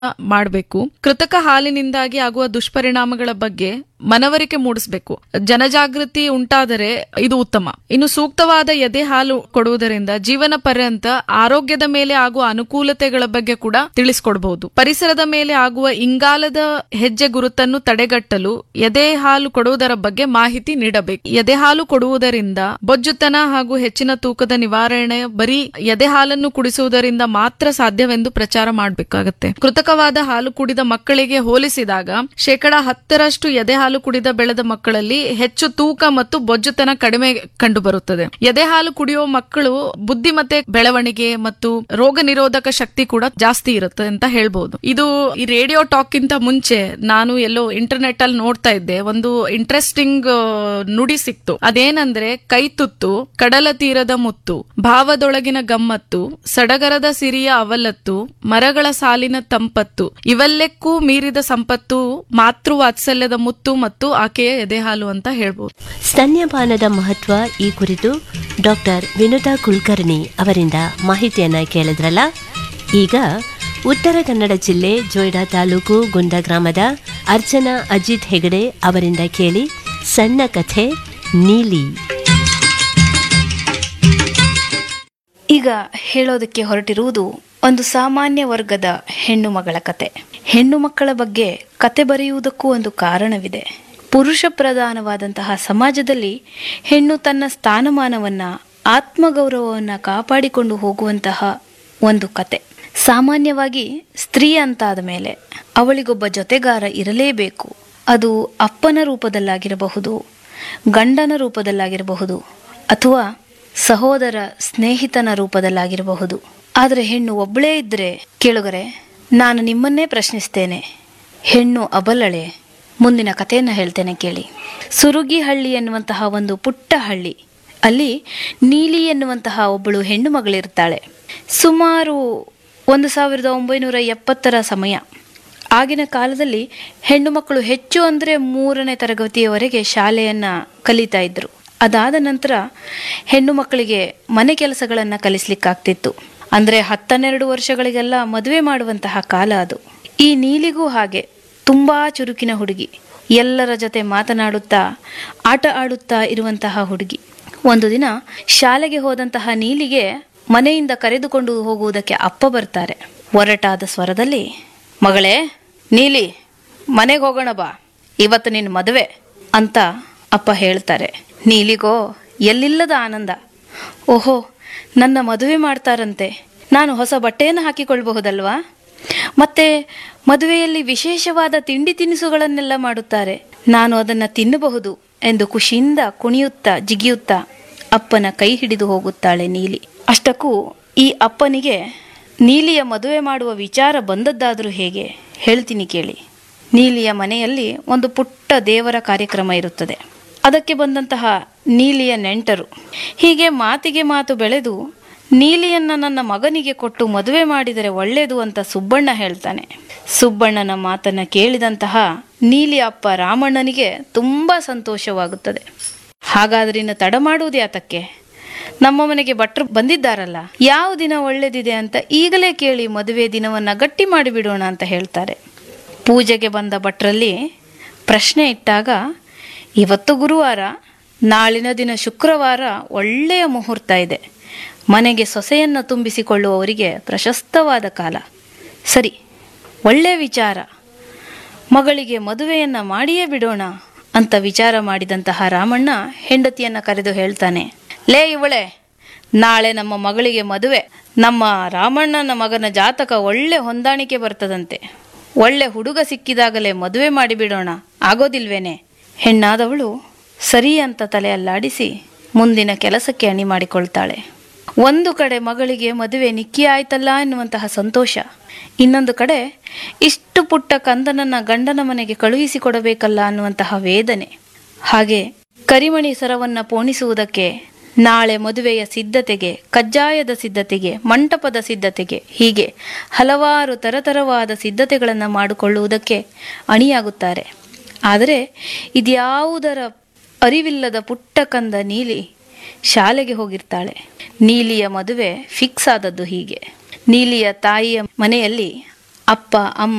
ಮಾಡಬೇಕು ಕೃತಕ ಹಾಲಿನಿಂದಾಗಿ ಆಗುವ ದುಷ್ಪರಿಣಾಮಗಳ ಬಗ್ಗೆ ಮನವರಿಕೆ ಮೂಡಿಸಬೇಕು ಜನಜಾಗೃತಿ ಉಂಟಾದರೆ ಇದು ಉತ್ತಮ ಇನ್ನು ಸೂಕ್ತವಾದ ಎದೆ ಹಾಲು ಕೊಡುವುದರಿಂದ ಜೀವನ ಪರ್ಯಂತ ಆರೋಗ್ಯದ ಮೇಲೆ ಆಗುವ ಅನುಕೂಲತೆಗಳ ಬಗ್ಗೆ ಕೂಡ ತಿಳಿಸ್ಕೊಡ್ಬಹುದು ಪರಿಸರದ ಮೇಲೆ ಆಗುವ ಇಂಗಾಲದ ಹೆಜ್ಜೆ ಗುರುತನ್ನು ತಡೆಗಟ್ಟಲು ಎದೆ ಹಾಲು ಕೊಡುವುದರ ಬಗ್ಗೆ ಮಾಹಿತಿ ನೀಡಬೇಕು ಎದೆ ಹಾಲು ಕೊಡುವುದರಿಂದ ಬೊಜ್ಜುತನ ಹಾಗೂ ಹೆಚ್ಚಿನ ತೂಕದ ನಿವಾರಣೆ ಬರೀ ಎದೆ ಹಾಲನ್ನು ಕುಡಿಸುವುದರಿಂದ ಮಾತ್ರ ಸಾಧ್ಯವೆಂದು ಪ್ರಚಾರ ಮಾಡಬೇಕಾಗತ್ತೆ ಕೃತಕವಾದ ಹಾಲು ಕುಡಿದ ಮಕ್ಕಳಿಗೆ ಹೋಲಿಸಿದಾಗ ಶೇಕಡ ಹತ್ತರಷ್ಟು ಎದೆ ಹಾಲು ಕುಡಿದ ಬೆಳೆದ ಮಕ್ಕಳಲ್ಲಿ ಹೆಚ್ಚು ತೂಕ ಮತ್ತು ಬೊಜ್ಜುತನ ಕಡಿಮೆ ಕಂಡುಬರುತ್ತದೆ ಎದೆ ಹಾಲು ಕುಡಿಯುವ ಮಕ್ಕಳು ಬುದ್ಧಿಮತ್ತೆ ಬೆಳವಣಿಗೆ ಮತ್ತು ರೋಗ ನಿರೋಧಕ ಶಕ್ತಿ ಕೂಡ ಜಾಸ್ತಿ ಇರುತ್ತೆ ಅಂತ ಹೇಳ್ಬಹುದು ಇದು ಈ ರೇಡಿಯೋ ಟಾಕ್ ಗಿಂತ ಮುಂಚೆ ನಾನು ಎಲ್ಲೋ ಇಂಟರ್ನೆಟ್ ಅಲ್ಲಿ ನೋಡ್ತಾ ಇದ್ದೆ ಒಂದು ಇಂಟ್ರೆಸ್ಟಿಂಗ್ ನುಡಿ ಸಿಕ್ತು ಅದೇನಂದ್ರೆ ಕೈ ತುತ್ತು ಕಡಲ ತೀರದ ಮುತ್ತು ಭಾವದೊಳಗಿನ ಗಮ್ಮತ್ತು ಸಡಗರದ ಸಿರಿಯ ಅವಲತ್ತು ಮರಗಳ ಸಾಲಿನ ತಂಪತ್ತು ಇವೆಲ್ಲಕ್ಕೂ ಮೀರಿದ ಸಂಪತ್ತು ಮಾತೃ ವಾತ್ಸಲ್ಯದ ಮುತ್ತು ಮತ್ತು ಆಕೆಯ ಎದೆಹಾಲು ಅಂತ ಹೇಳ್ಬೋದು ಸ್ತನ್ಯಪಾನದ ಮಹತ್ವ ಈ ಕುರಿತು ಡಾಕ್ಟರ್ ವಿನುತಾ ಕುಲಕರ್ಣಿ ಅವರಿಂದ ಮಾಹಿತಿಯನ್ನ ಕೇಳಿದ್ರಲ್ಲ ಈಗ ಉತ್ತರ ಕನ್ನಡ ಜಿಲ್ಲೆ ಜೋಯ್ಡಾ ತಾಲೂಕು ಗುಂದ ಗ್ರಾಮದ ಅರ್ಚನಾ ಅಜಿತ್ ಹೆಗಡೆ ಅವರಿಂದ ಕೇಳಿ ಸಣ್ಣ ಕಥೆ ನೀಲಿ ಈಗ ಹೇಳೋದಕ್ಕೆ ಹೊರಟಿರುವುದು ಒಂದು ಸಾಮಾನ್ಯ ವರ್ಗದ ಹೆಣ್ಣು ಮಗಳ ಕತೆ ಹೆಣ್ಣು ಮಕ್ಕಳ ಬಗ್ಗೆ ಕತೆ ಬರೆಯುವುದಕ್ಕೂ ಒಂದು ಕಾರಣವಿದೆ ಪುರುಷ ಪ್ರಧಾನವಾದಂತಹ ಸಮಾಜದಲ್ಲಿ ಹೆಣ್ಣು ತನ್ನ ಸ್ಥಾನಮಾನವನ್ನ ಆತ್ಮಗೌರವವನ್ನು ಕಾಪಾಡಿಕೊಂಡು ಹೋಗುವಂತಹ ಒಂದು ಕತೆ ಸಾಮಾನ್ಯವಾಗಿ ಸ್ತ್ರೀ ಅಂತಾದ ಮೇಲೆ ಅವಳಿಗೊಬ್ಬ ಜೊತೆಗಾರ ಇರಲೇಬೇಕು ಅದು ಅಪ್ಪನ ರೂಪದಲ್ಲಾಗಿರಬಹುದು ಗಂಡನ ರೂಪದಲ್ಲಾಗಿರಬಹುದು ಅಥವಾ ಸಹೋದರ ಸ್ನೇಹಿತನ ರೂಪದಲ್ಲಾಗಿರಬಹುದು ಆದರೆ ಹೆಣ್ಣು ಒಬ್ಬಳೇ ಇದ್ದರೆ ಕೇಳುಗರೆ ನಾನು ನಿಮ್ಮನ್ನೇ ಪ್ರಶ್ನಿಸ್ತೇನೆ ಹೆಣ್ಣು ಅಬಲಳೆ ಮುಂದಿನ ಕಥೆಯನ್ನು ಹೇಳ್ತೇನೆ ಕೇಳಿ ಸುರುಗಿಹಳ್ಳಿ ಎನ್ನುವಂತಹ ಒಂದು ಪುಟ್ಟ ಹಳ್ಳಿ ಅಲ್ಲಿ ನೀಲಿ ಎನ್ನುವಂತಹ ಒಬ್ಬಳು ಹೆಣ್ಣು ಮಗಳಿರ್ತಾಳೆ ಸುಮಾರು ಒಂದು ಸಾವಿರದ ಒಂಬೈನೂರ ಎಪ್ಪತ್ತರ ಸಮಯ ಆಗಿನ ಕಾಲದಲ್ಲಿ ಹೆಣ್ಣು ಮಕ್ಕಳು ಹೆಚ್ಚು ಅಂದರೆ ಮೂರನೇ ತರಗತಿಯವರೆಗೆ ಶಾಲೆಯನ್ನು ಕಲಿತಾ ಇದ್ರು ಅದಾದ ನಂತರ ಹೆಣ್ಣು ಮಕ್ಕಳಿಗೆ ಮನೆ ಕೆಲಸಗಳನ್ನು ಕಲಿಸ್ಲಿಕ್ಕಾಗ್ತಿತ್ತು ಅಂದರೆ ಹತ್ತನ್ನೆರಡು ವರ್ಷಗಳಿಗೆಲ್ಲ ಮದುವೆ ಮಾಡುವಂತಹ ಕಾಲ ಅದು ಈ ನೀಲಿಗೂ ಹಾಗೆ ತುಂಬ ಚುರುಕಿನ ಹುಡುಗಿ ಎಲ್ಲರ ಜೊತೆ ಮಾತನಾಡುತ್ತಾ ಆಟ ಆಡುತ್ತಾ ಇರುವಂತಹ ಹುಡುಗಿ ಒಂದು ದಿನ ಶಾಲೆಗೆ ಹೋದಂತಹ ನೀಲಿಗೆ ಮನೆಯಿಂದ ಕರೆದುಕೊಂಡು ಹೋಗುವುದಕ್ಕೆ ಅಪ್ಪ ಬರ್ತಾರೆ ಒರಟಾದ ಸ್ವರದಲ್ಲಿ ಮಗಳೇ ನೀಲಿ ಮನೆಗೆ ಹೋಗೋಣ ಬಾ ಇವತ್ತು ನಿನ್ನ ಮದುವೆ ಅಂತ ಅಪ್ಪ ಹೇಳ್ತಾರೆ ನೀಲಿಗೋ ಎಲ್ಲಿಲ್ಲದ ಆನಂದ ಓಹೋ ನನ್ನ ಮದುವೆ ಮಾಡ್ತಾರಂತೆ ನಾನು ಹೊಸ ಬಟ್ಟೆಯನ್ನು ಹಾಕಿಕೊಳ್ಬಹುದಲ್ವಾ ಮತ್ತೆ ಮದುವೆಯಲ್ಲಿ ವಿಶೇಷವಾದ ತಿಂಡಿ ತಿನಿಸುಗಳನ್ನೆಲ್ಲ ಮಾಡುತ್ತಾರೆ ನಾನು ಅದನ್ನು ತಿನ್ನಬಹುದು ಎಂದು ಖುಷಿಯಿಂದ ಕುಣಿಯುತ್ತಾ ಜಿಗಿಯುತ್ತಾ ಅಪ್ಪನ ಕೈ ಹಿಡಿದು ಹೋಗುತ್ತಾಳೆ ನೀಲಿ ಅಷ್ಟಕ್ಕೂ ಈ ಅಪ್ಪನಿಗೆ ನೀಲಿಯ ಮದುವೆ ಮಾಡುವ ವಿಚಾರ ಬಂದದ್ದಾದರೂ ಹೇಗೆ ಹೇಳ್ತೀನಿ ಕೇಳಿ ನೀಲಿಯ ಮನೆಯಲ್ಲಿ ಒಂದು ಪುಟ್ಟ ದೇವರ ಕಾರ್ಯಕ್ರಮ ಇರುತ್ತದೆ ಅದಕ್ಕೆ ಬಂದಂತಹ ನೀಲಿಯ ನೆಂಟರು ಹೀಗೆ ಮಾತಿಗೆ ಮಾತು ಬೆಳೆದು ನೀಲಿಯನ್ನ ನನ್ನ ಮಗನಿಗೆ ಕೊಟ್ಟು ಮದುವೆ ಮಾಡಿದರೆ ಒಳ್ಳೆಯದು ಅಂತ ಸುಬ್ಬಣ್ಣ ಹೇಳ್ತಾನೆ ಸುಬ್ಬಣ್ಣನ ಮಾತನ್ನ ಕೇಳಿದಂತಹ ನೀಲಿ ಅಪ್ಪ ರಾಮಣ್ಣನಿಗೆ ತುಂಬಾ ಸಂತೋಷವಾಗುತ್ತದೆ ಹಾಗಾದ್ರೆ ಇನ್ನು ತಡ ಮಾಡುವುದು ಯಾತಕ್ಕೆ ನಮ್ಮ ಮನೆಗೆ ಭಟ್ರು ಬಂದಿದ್ದಾರಲ್ಲ ಯಾವ ದಿನ ಒಳ್ಳೆದಿದೆ ಅಂತ ಈಗಲೇ ಕೇಳಿ ಮದುವೆ ದಿನವನ್ನ ಗಟ್ಟಿ ಮಾಡಿಬಿಡೋಣ ಅಂತ ಹೇಳ್ತಾರೆ ಪೂಜೆಗೆ ಬಂದ ಭಟ್ರಲ್ಲಿ ಪ್ರಶ್ನೆ ಇಟ್ಟಾಗ ಇವತ್ತು ಗುರುವಾರ ನಾಳಿನ ದಿನ ಶುಕ್ರವಾರ ಒಳ್ಳೆಯ ಮುಹೂರ್ತ ಇದೆ ಮನೆಗೆ ಸೊಸೆಯನ್ನು ತುಂಬಿಸಿಕೊಳ್ಳುವವರಿಗೆ ಪ್ರಶಸ್ತವಾದ ಕಾಲ ಸರಿ ಒಳ್ಳೆಯ ವಿಚಾರ ಮಗಳಿಗೆ ಮದುವೆಯನ್ನ ಮಾಡಿಯೇ ಬಿಡೋಣ ಅಂತ ವಿಚಾರ ಮಾಡಿದಂತಹ ರಾಮಣ್ಣ ಹೆಂಡತಿಯನ್ನ ಕರೆದು ಹೇಳ್ತಾನೆ ಲೇ ಇವಳೆ ನಾಳೆ ನಮ್ಮ ಮಗಳಿಗೆ ಮದುವೆ ನಮ್ಮ ರಾಮಣ್ಣನ ಮಗನ ಜಾತಕ ಒಳ್ಳೆ ಹೊಂದಾಣಿಕೆ ಬರ್ತದಂತೆ ಒಳ್ಳೆ ಹುಡುಗ ಸಿಕ್ಕಿದಾಗಲೇ ಮದುವೆ ಮಾಡಿಬಿಡೋಣ ಆಗೋದಿಲ್ವೇನೆ ಹೆಣ್ಣಾದವಳು ಸರಿ ಅಂತ ತಲೆ ಅಲ್ಲಾಡಿಸಿ ಮುಂದಿನ ಕೆಲಸಕ್ಕೆ ಅಣಿ ಮಾಡಿಕೊಳ್ತಾಳೆ ಒಂದು ಕಡೆ ಮಗಳಿಗೆ ಮದುವೆ ನಿಕ್ಕಿ ಆಯ್ತಲ್ಲ ಎನ್ನುವಂತಹ ಸಂತೋಷ ಇನ್ನೊಂದು ಕಡೆ ಇಷ್ಟು ಪುಟ್ಟ ಕಂದನನ್ನ ಗಂಡನ ಮನೆಗೆ ಕಳುಹಿಸಿಕೊಡಬೇಕಲ್ಲ ಅನ್ನುವಂತಹ ವೇದನೆ ಹಾಗೆ ಕರಿಮಣಿ ಸರವನ್ನ ಪೋಣಿಸುವುದಕ್ಕೆ ನಾಳೆ ಮದುವೆಯ ಸಿದ್ಧತೆಗೆ ಕಜ್ಜಾಯದ ಸಿದ್ಧತೆಗೆ ಮಂಟಪದ ಸಿದ್ಧತೆಗೆ ಹೀಗೆ ಹಲವಾರು ತರತರವಾದ ಸಿದ್ಧತೆಗಳನ್ನು ಮಾಡಿಕೊಳ್ಳುವುದಕ್ಕೆ ಅಣಿಯಾಗುತ್ತಾರೆ ಆದರೆ ಇದ್ಯಾವುದರ ಅರಿವಿಲ್ಲದ ಪುಟ್ಟ ಕಂದ ನೀಲಿ ಶಾಲೆಗೆ ಹೋಗಿರ್ತಾಳೆ ನೀಲಿಯ ಮದುವೆ ಫಿಕ್ಸ್ ಆದದ್ದು ಹೀಗೆ ನೀಲಿಯ ತಾಯಿಯ ಮನೆಯಲ್ಲಿ ಅಪ್ಪ ಅಮ್ಮ